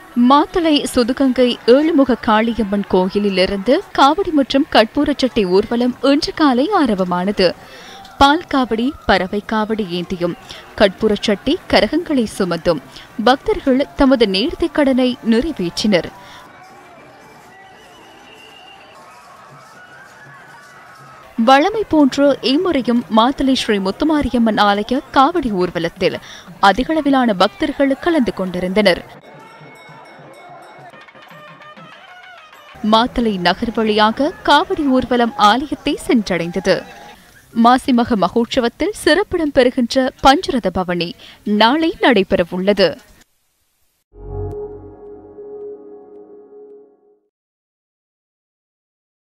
மாத்தளை சுதுகங்கை ஏழுமுக காளியம்மன் கோயிலிலிருந்து காவடி மற்றும் கற்பூரச்சட்டை ஊர்வலம் இன்று காலை ஆரம்பமானது பால் காவடி பறவை காவடி ஏந்தியும் கற்பூரச்சட்டி கரகங்களை சுமந்தும் பக்தர்கள் தமது நேர்த்திக் கடனை நிறைவேற்றினர் வழமை போன்று இம்முறையும் மாத்தளை ஸ்ரீ முத்துமாரியம்மன் ஆலய காவடி ஊர்வலத்தில் அதிகளவிலான பக்தர்கள் கலந்து கொண்டிருந்தனர் மாத்தளை நகர் வழியாக காவடி ஊர்வலம் ஆலயத்தை சென்றடைந்தது மாசிமக மகோற்சவத்தில் சிறப்பிடம் பெறுகின்ற பஞ்சரத பவனி நாளை நடைபெறவுள்ளது